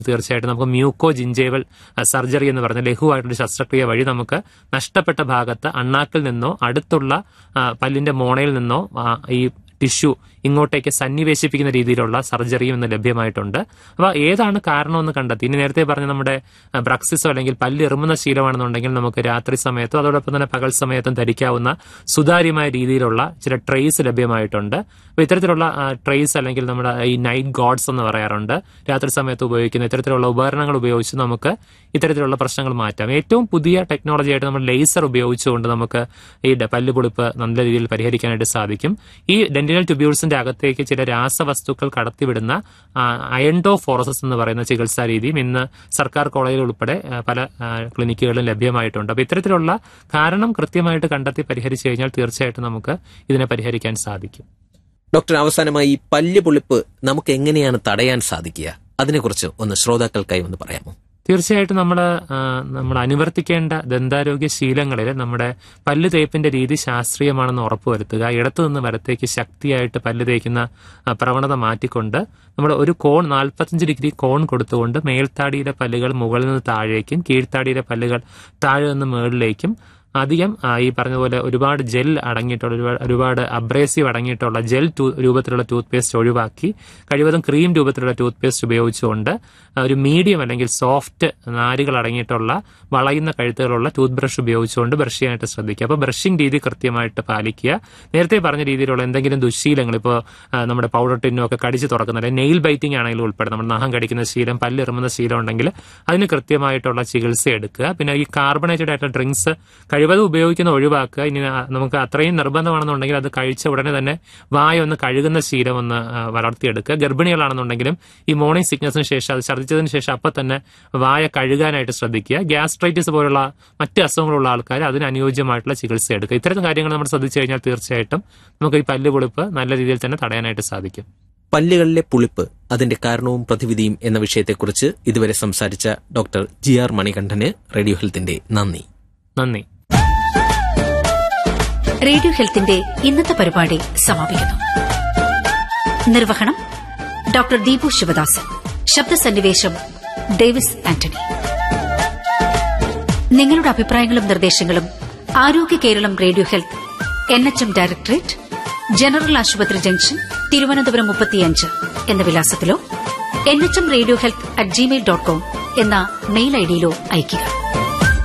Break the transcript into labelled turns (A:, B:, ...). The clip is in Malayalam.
A: തീർച്ചയായിട്ടും നമുക്ക് മ്യൂക്കോ ജിഞ്ചേവൽ സർജറി എന്ന് പറഞ്ഞ ലഘുവായിട്ടുള്ള ശസ്ത്രക്രിയ വഴി നമുക്ക് നഷ്ടപ്പെട്ട ഭാഗത്ത് അണ്ണാക്കിൽ നിന്നോ അടുത്തുള്ള ആ, പല്ലിന്റെ മോണയിൽ നിന്നോ ആ, ഈ ടിഷ്യൂ ഇങ്ങോട്ടേക്ക് സന്നിവേശിപ്പിക്കുന്ന രീതിയിലുള്ള സർജറിയും ഇന്ന് ലഭ്യമായിട്ടുണ്ട് അപ്പോൾ ഏതാണ് കാരണമെന്ന് കണ്ടെത്തി ഇനി നേരത്തെ പറഞ്ഞ നമ്മുടെ ആ, ബ്രക്സിസോ അല്ലെങ്കിൽ പല്ല് ഇറുമുന്ന ശീലമാണെന്നുണ്ടെങ്കിൽ നമുക്ക് രാത്രി സമയത്തും അതോടൊപ്പം തന്നെ പകൽ സമയത്തും ധരിക്കാവുന്ന സുതാര്യമായ രീതിയിലുള്ള ചില ട്രേസ് ലഭ്യമായിട്ടുണ്ട് അപ്പോൾ ഇത്തരത്തിലുള്ള ട്രേസ് അല്ലെങ്കിൽ നമ്മുടെ ഈ നൈറ്റ് ഗോഡ്സ് എന്ന് പറയാറുണ്ട് രാത്രി സമയത്ത് ഉപയോഗിക്കുന്ന ഇത്തരത്തിലുള്ള ഉപകരണങ്ങൾ ഉപയോഗിച്ച് നമുക്ക് ഇത്തരത്തിലുള്ള പ്രശ്നങ്ങൾ മാറ്റാം ഏറ്റവും പുതിയ ടെക്നോളജി ആയിട്ട് നമ്മൾ ലേസർ ഉപയോഗിച്ചുകൊണ്ട് നമുക്ക് ഈ ഡ- പല്ല് പൊളിപ്പ് നല്ല രീതിയിൽ പരിഹരിക്കാനായിട്ട് സാധിക്കും ഈ ഡെന്റിനൽ ട്യൂബ്യൂൾസിന്റെ അകത്തേക്ക് ചില രാസവസ്തുക്കൾ കടത്തിവിടുന്ന അയൻഡോ ഫോറസസ് എന്ന് പറയുന്ന ചികിത്സാ രീതിയും ഇന്ന് സർക്കാർ കോളേജിൽ ഉൾപ്പെടെ ആ, പല ആ, ക്ലിനിക്കുകളിലും ലഭ്യമായിട്ടുണ്ട് അപ്പോൾ ഇത്തരത്തിലുള്ള കാരണം കൃത്യമായിട്ട് കണ്ടെത്തി പരിഹരിച്ചു കഴിഞ്ഞാൽ തീർച്ചയായിട്ടും നമുക്ക് ഇതിനെ പരിഹരിക്കാൻ സാധിക്കും
B: ഡോക്ടർ അവസാനമായി ഈ പല്ല് പൊളിപ്പ് നമുക്ക് എങ്ങനെയാണ് തടയാൻ സാധിക്കുക അതിനെക്കുറിച്ച് ഒന്ന് ശ്രോതാക്കൾക്കായി ഒന്ന് പറയാമോ
A: തീർച്ചയായിട്ടും നമ്മൾ നമ്മൾ അനുവർത്തിക്കേണ്ട ദന്താരോഗ്യ ശീലങ്ങളിൽ നമ്മുടെ പല്ല് തേപ്പിന്റെ രീതി ശാസ്ത്രീയമാണെന്ന് ഉറപ്പുവരുത്തുക ഇടത്തു നിന്ന് വലത്തേക്ക് ശക്തിയായിട്ട് പല്ല് തേക്കുന്ന ആ, പ്രവണത മാറ്റിക്കൊണ്ട് നമ്മൾ ഒരു കോൺ നാൽപ്പത്തഞ്ച് ഡിഗ്രി കോൺ കൊടുത്തുകൊണ്ട് മേൽത്താടിയിലെ പല്ലുകൾ മുകളിൽ നിന്ന് താഴേക്കും കീഴ്ത്താടിയിലെ പല്ലുകൾ താഴെ നിന്ന് മുകളിലേക്കും അധികം ആ, ഈ പറഞ്ഞ പോലെ ഒരുപാട് ജെൽ അടങ്ങിയിട്ടുള്ള ഒരുപാട് ഒരുപാട് അബ്രേസീവ് അടങ്ങിയിട്ടുള്ള ജെൽ ടൂ- രൂപത്തിലുള്ള ടൂത്ത് പേസ്റ്റ് ഒഴിവാക്കി കഴിവതും ക്രീം രൂപത്തിലുള്ള ടൂത്ത് പേസ്റ്റ് ഉപയോഗിച്ചുകൊണ്ട് ആ, ഒരു മീഡിയം അല്ലെങ്കിൽ സോഫ്റ്റ് നാരുകൾ അടങ്ങിയിട്ടുള്ള വളയുന്ന കഴുത്തുകളുള്ള ടൂത്ത് ബ്രഷ് ഉപയോഗിച്ചുകൊണ്ട് ബ്രഷ് ചെയ്യാനായിട്ട് ശ്രദ്ധിക്കുക അപ്പോൾ ബ്രഷിംഗ് രീതി കൃത്യമായിട്ട് പാലിക്കുക നേരത്തെ പറഞ്ഞ രീതിയിലുള്ള എന്തെങ്കിലും ദുശീലങ്ങൾ ഇപ്പോൾ നമ്മുടെ പൗഡർ ടിന്നും ഒക്കെ കടിച്ച് തുറക്കുന്ന അല്ലെങ്കിൽ നെയിൽ ബൈറ്റിംഗ് ആണെങ്കിലും ഉൾപ്പെടെ നമ്മൾ നഖം കടിക്കുന്ന ശീലം പല്ലിറുമുന്ന ശീലം ഉണ്ടെങ്കിൽ അതിന് കൃത്യമായിട്ടുള്ള ചികിത്സ എടുക്കുക പിന്നെ ഈ കാർബണേറ്റഡ് ആയിട്ടുള്ള ഡ്രിങ്ക്സ് കഴിവതും ഉപയോഗിക്കുന്ന ഒഴിവാക്കുക ഇനി ആ, നമുക്ക് അത്രയും നിർബന്ധമാണെന്നുണ്ടെങ്കിൽ അത് കഴിച്ച ഉടനെ തന്നെ വായ ഒന്ന് കഴുകുന്ന ശീലം ഒന്ന് ആ, വളർത്തിയെടുക്കുക ഗർഭിണികളാണെന്നുണ്ടെങ്കിലും ഈ മോർണിംഗ് സിക്നസിന് ശേഷം അത് ഛർദ്ദിച്ചതിന് ശേഷം അപ്പം തന്നെ വായ കഴുകാനായിട്ട് ശ്രദ്ധിക്കുക ഗ്യാസ്ട്രൈറ്റിസ് പോലുള്ള മറ്റ് അസുഖങ്ങളുള്ള ആൾക്കാർ അതിന് അനുയോജ്യമായിട്ടുള്ള ചികിത്സ എടുക്കുക ഇത്തരം കാര്യങ്ങൾ നമ്മൾ ശ്രദ്ധിച്ചു കഴിഞ്ഞാൽ തീർച്ചയായിട്ടും നമുക്ക് ഈ പല്ല് പൊളിപ്പ് നല്ല രീതിയിൽ തന്നെ തടയാനായിട്ട് സാധിക്കും
B: പല്ലുകളിലെ പുളിപ്പ് അതിന്റെ കാരണവും പ്രതിവിധിയും എന്ന വിഷയത്തെക്കുറിച്ച് ഇതുവരെ സംസാരിച്ച ഡോക്ടർ ജി ആർ മണികണ്ഠന് റേഡിയോ ഹെൽത്തിന്റെ നന്ദി
A: നന്ദി
C: റേഡിയോ ഹെൽത്തിന്റെ ഇന്നത്തെ പരിപാടി സമാപിക്കുന്നു നിർവഹണം ഡോക്ടർ ദീപു ശിവദാസൻ ശബ്ദസന്നിവേശം ഡേവിസ് ആന്റണി നിങ്ങളുടെ അഭിപ്രായങ്ങളും നിർദ്ദേശങ്ങളും Arogya Keralam radio health N H M directorate general ആശുപത്രി ജംഗ്ഷൻ തിരുവനന്തപുരം മുപ്പത്തിയഞ്ച് എന്ന വിലാസത്തിലോ N H M radio health at gmail dot com എന്ന മെയിൽ ഐഡിയിലോ അയയ്ക്കുക